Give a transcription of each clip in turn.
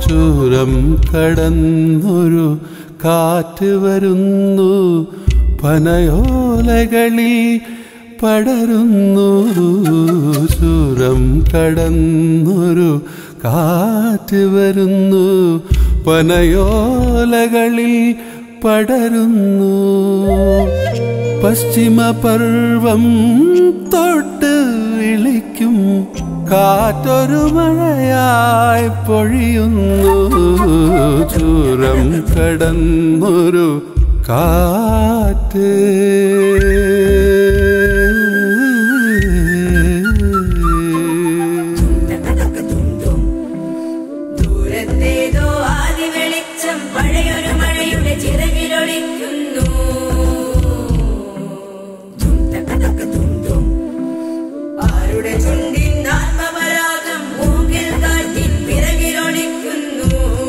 ചൂരം കടന്നൊരു കാറ്റ് വരുന്നു പനയോലകളിൽ പടരുന്നു ചൂരം കടന്നൊരു കാറ്റ് വരുന്നു പനയോലകളിൽ പടരുന്നു പശ്ചിമ പർവം തൊട്ട് വിളിക്കും കാറ്റൊരു മഴയായി പൊഴിയുന്നു ചൂരം കടന്നൊരു കാറ്റ് ദൂരത്തേതോ ആദി വെളിച്ചം പഴയൊരു മഴയുടെ ചിറകിലൊളിക്കുന്നു ദും തക തക ദും ദും. ആരുടെ ചുണ്ടിൻ ആത്മപരാഗം മൂക്കിൽ കാറ്റിൻ പിറകിലൊളിക്കുന്നു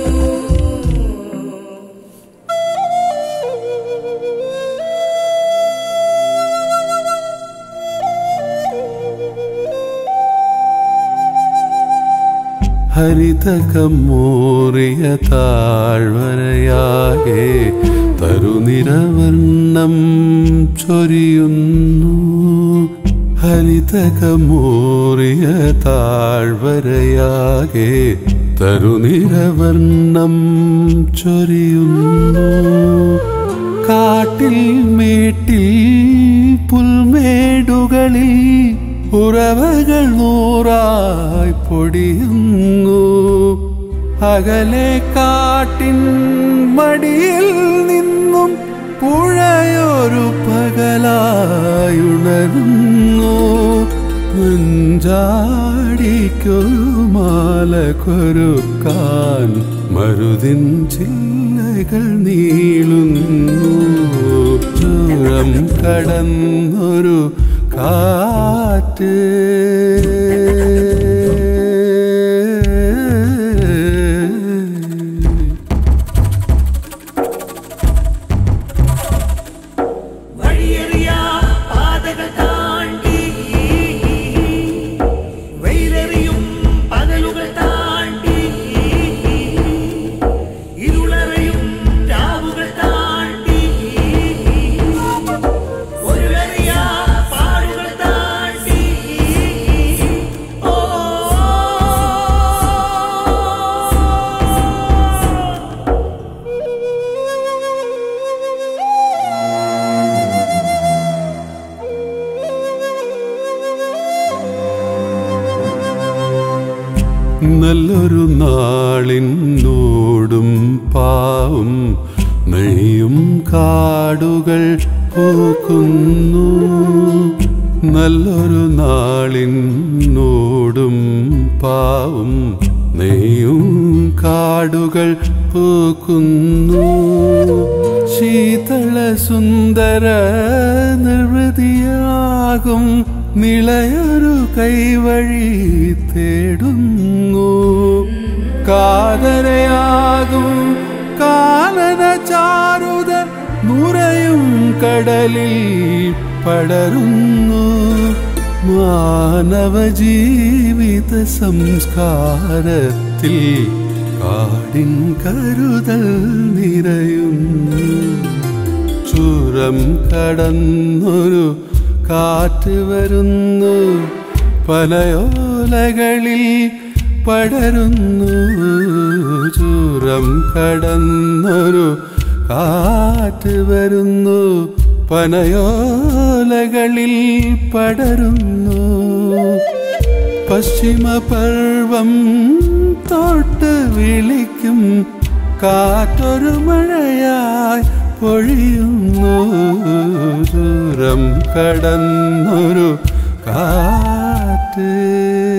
ഹരിതകമൂറിയ താഴ്വരയാകെ തരുനിരവർണ്ണം ചൊരിയുന്നു ഹരിതകമൂറിയ താഴ്വരയാകെ തരുനിരവർണ്ണം ചൊരിയുന്നു കാട്ടിൽ മേട്ടിൽ പുൽമേടുകളിൽ ഉറവകൾ നൂറായി പൊടിയുന്നു അകലെ കാട്ടിൻ മടിയിൽ നിന്നും പുഴയൊരു പകലായുണരുന്നു മഞ്ചാടിക്കൊരു മാല കൊരുക്കാൻ മരുതിൻ ചില്ലകൾ നീളുന്നു ചൂരം കടന്നൊരു കാറ്റ് വഴിയറിയ പാതകൾ താണ്ടി വെയിലെറിയും പകലുകൾ താണ്ടി ഇരുളറിയും രാവുകൾ താണ്ടി ഒരുളറിയ പാടുകൾ താണ്ടി ഓ നല്ലൊരു നാളിനോടും പാവും നെയ്യും കാടുകൾ പൂക്കുന്നു നല്ലൊരു നാളിനോടും പാവും നെയ്യും കാടുകൾ പൂക്കുന്നു ശീതള സുന്ദര നിർവൃതിയാകും നിളയൊരു കൈവഴി തേടുന്നു കാതരയാകും കാലന ചാരുത നുറയും കടലിൽ പടരുന്നു മാനവ ജീവിത സംസ്കാരത്തിൽ കാടിൻ കരുതൽ നിറയുന്നു ചുരം കടന്നൊരു കാറ്റ് വരുന്നു പലയോലകളിൽ പടരുന്നു ചുരം കടന്നൊരു കാറ്റ് വരുന്നു പനയോലകളിൽ പടരുന്നു പശ്ചിമ പർവം തൊട്ട് വിളിക്കും കാറ്റൊരു മഴയായി പൊഴിയുന്നു ദൂരം കടന്നൊരു കാറ്റ്